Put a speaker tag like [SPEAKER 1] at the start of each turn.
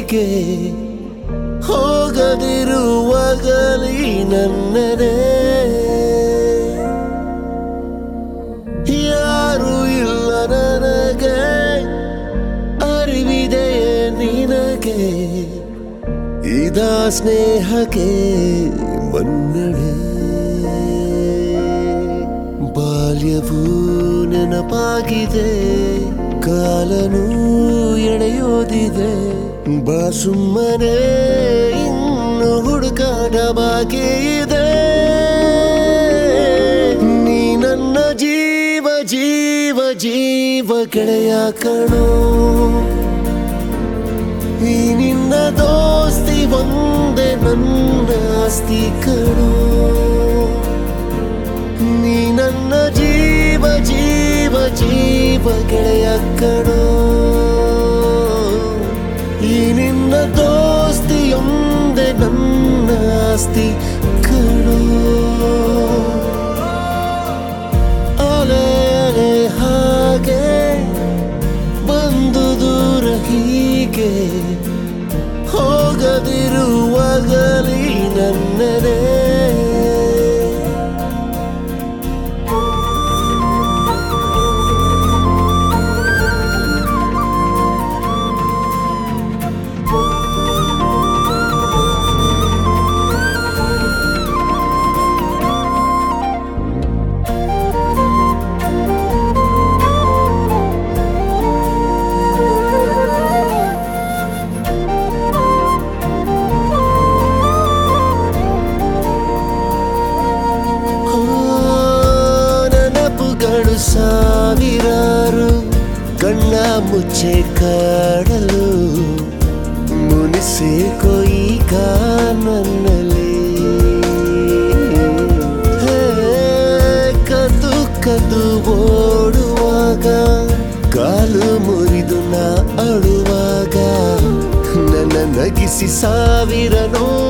[SPEAKER 1] ಹೀಗೆ ಹೋಗದಿರುವಾಗಲಿ ನನ್ನದೇ ಯಾರು ಇಲ್ಲ ನನಗೆ ಅರಿವಿದೆಯೇ ನಿನಗೆ ಇದ ಸ್ನೇಹಕ್ಕೆ ಮನ್ನಡೆ ಬಾಲ್ಯವೂ ನೆನಪಾಗಿದೆ ಕಾಲನೂ ಎಳೆಯೋದಿದೆ ಬಾ ಸುಮ್ಮನೆ ಇನ್ನು ಹುಡುಕಾಟ ಬಾಕಿ ಇದೆ ನೀ ನನ್ನ ಜೀವ ಜೀವ ಜೀವ ಗೆಳೆಯ ಕಣೋ ಈ ನಿನ್ನ ದೋಸ್ತಿ ಒಂದೇ ನನ್ನ ಆಸ್ತಿ ಕಣೋ ನೀ ನನ್ನ ಜೀವ ಜೀವ ಜೀವ ಗೆಳೆಯ ಕಣೋ ಈ ನಿನ್ನ ದೋಸ್ತಿಯೊಂದೇ ನನ್ನ ಆಸ್ತಿ ಕಣೋ ಅಲೆ ಅಲೆ ಹಾಗೆ ಬಂದು ದೂರ ಹೀಗೆ ಹೋಗದಿರುವಾಗಲಿ ನನ್ನದೇ ಆ, ನೆನಪುಗಳು ಸಾವಿರಾರು ಕಣ್ಣ ಮುಚ್ಚೆ ಕಾಡಲು ಮುನಿಸೆ ಕೊಯ್ಕ ನನ್ನಲ್ಲಿ ಹೇ, ಕದ್ದು ಕದ್ದು ಓಡುವಾಗ ಕಾಲು ಮುರಿದು ನಾ ಅಳುವಾಗ ನನ್ನ ನಗಿಸಿ ಸಾವಿರ ನೋ